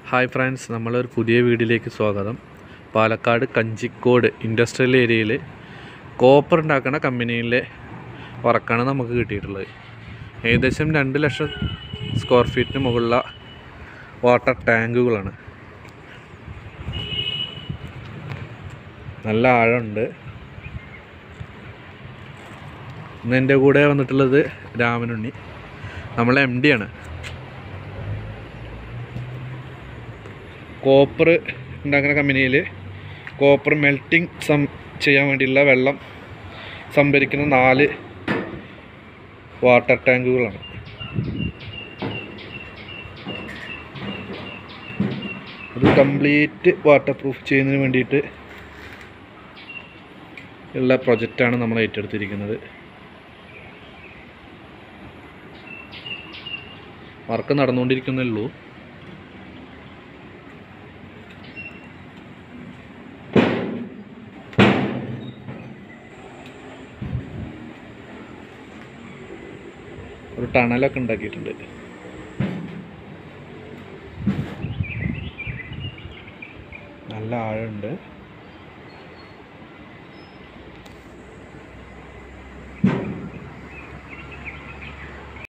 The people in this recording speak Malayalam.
ഹായ് ഫ്രണ്ട്സ് നമ്മളൊരു പുതിയ വീഡിയോയിലേക്ക് സ്വാഗതം പാലക്കാട് കഞ്ചിക്കോട് ഇൻഡസ്ട്രിയൽ ഏരിയയിൽ കോപ്പർ ഉണ്ടാക്കുന്ന കമ്പനിയിലെ വർക്കാണ് നമുക്ക് കിട്ടിയിട്ടുള്ളത് ഏകദേശം രണ്ട് ലക്ഷം സ്ക്വയർ ഫീറ്റിന് മുകളിലുള്ള വാട്ടർ ടാങ്കുകളാണ് നല്ല ആഴമുണ്ട് ഇന്ന് എൻ്റെ കൂടെ വന്നിട്ടുള്ളത് രാമനുണ്ണി നമ്മൾ എം ഡി ആണ് കോപ്പർ ഉണ്ടാക്കുന്ന കമ്പനിയിൽ കോപ്പർ മെൽറ്റിംഗ് സം ചെയ്യാൻ വേണ്ടിയുള്ള വെള്ളം സംഭരിക്കുന്ന നാല് വാട്ടർ ടാങ്കുകളാണ് അത് കംപ്ലീറ്റ് വാട്ടർ പ്രൂഫ് ചെയ്യുന്നതിന് വേണ്ടിയിട്ട് ഉള്ള പ്രൊജക്റ്റാണ് നമ്മൾ ഏറ്റെടുത്തിരിക്കുന്നത് വർക്ക് നടന്നുകൊണ്ടിരിക്കുന്നേ ഉള്ളൂ ഒരു ടണലൊക്കെ ഉണ്ടാക്കിയിട്ടുണ്ട് നല്ല ആഴമുണ്ട്